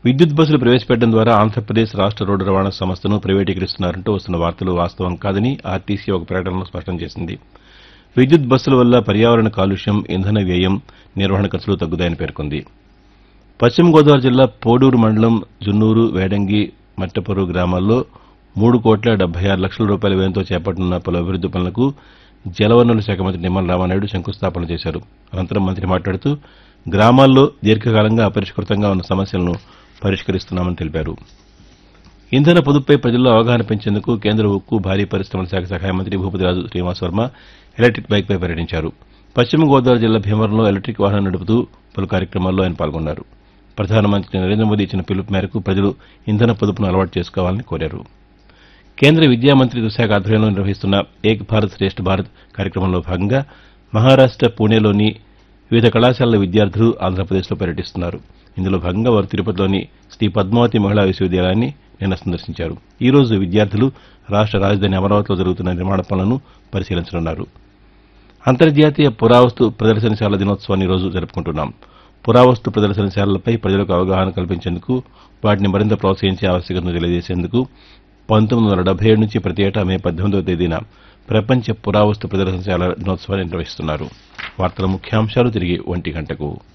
విద్యుత్ బస్సులు ప్రవేశపెట్టడం ద్వారా ఆంధ్రప్రదేశ్ రాష్ట రోడ్డు రవాణా సంస్థను ప్రైవేటీకరిస్తున్నారంటూ వస్తున్న వార్తలు వాస్తవం కాదని ఆర్టీసీ ఒక ప్రకటనలో స్పష్టం చేసింది విద్యుత్ బస్సుల వల్ల పర్యావరణ కాలుష్యం ఇంధన వ్యయం నిర్వహణ ఖర్చులు తగ్గుతాయని పేర్కొంది పశ్చిమ గోదావరి జిల్లా పోడూరు మండలం జున్నూరు వేడంగి మట్టపరు గ్రామాల్లో మూడు కోట్ల డెబ్బై ఆరు లక్షల రూపాయల వ్యయంతో చేపట్టనున్న పలు అభివృద్ది పనులకు జలవనరుల శాఖ మంత్రి నిమ్మల రామానాయుడు శంకుస్థాపన చేశారు అనంతరం మంత్రి మాట్లాడుతూ గ్రామాల్లో దీర్ఘకాలంగా అపరిష్కృతంగా ఉన్న సమస్యలను పరిష్కరిస్తున్నామని తెలిపారు ఇంధన పొదుపుపై ప్రజల్లో అవగాహన పెంచేందుకు కేంద్ర ఉక్కు భారీ పరిశ్రమల శాఖ సహాయ మంత్రి భూపతిరాజు శ్రీనివాస్ వర్మ ఎలక్టిక్ బైక్పై పర్యటించారు పశ్చిమ గోదావరి జిల్లా భీమవరంలో ఎలక్టిక్ వాహనం నడుపుతూ పలు కార్యక్రమాల్లో ఆయన పాల్గొన్నారు ప్రధానమంత్రి నరేంద్ర మోదీ ఇచ్చిన పిలుపు మేరకు ప్రజలు ఇంధన పొదుపును అలవాటు చేసుకోవాలని కోరారు కేంద్ర విద్యా మంత్రిత్వ శాఖ ఆధ్వర్యంలో నిర్వహిస్తున్న ఏక్ భారత్ శ్రేష్ఠ భారత్ కార్యక్రమంలో భాగంగా మహారాష్ట పూణేలోని వివిధ కళాశాలల విద్యార్థులు ఆంధ్రప్రదేశ్లో పర్యటిస్తున్నారు ఇందులో భాగంగా వారు తిరుపతిలోని శ్రీ పద్మావతి మహిళా విశ్వవిద్యాలయాన్ని నిన్న సందర్శించారు ఈ రోజు విద్యార్థులు రాష్ట రాజధాని అమరావతిలో జరుగుతున్న నిర్మాణ పనులను పరిశీలించనున్నారు అంతర్జాతీయ పురావస్తు ప్రదర్శనశాల దినోత్సవాన్ని ఈ రోజు జరుపుకుంటున్నాం పురావస్తు ప్రదర్శనశాలలపై ప్రజలకు అవగాహన కల్పించేందుకు వాటిని మరింత ప్రోత్సహించే ఆవశ్యకతను తెలియజేసేందుకు పంతొమ్మిది వందల డెబ్బై ఏడు నుంచి ప్రతి ఏటా మే పద్దెనిమిదవ తేదీన ప్రపంచ పురావస్తు ప్రదర్శనశాల దినోత్సవాన్ని నిర్వహిస్తున్నారు వార్తల ముఖ్యాంశాలు తిరిగి ఒంటి గంటకు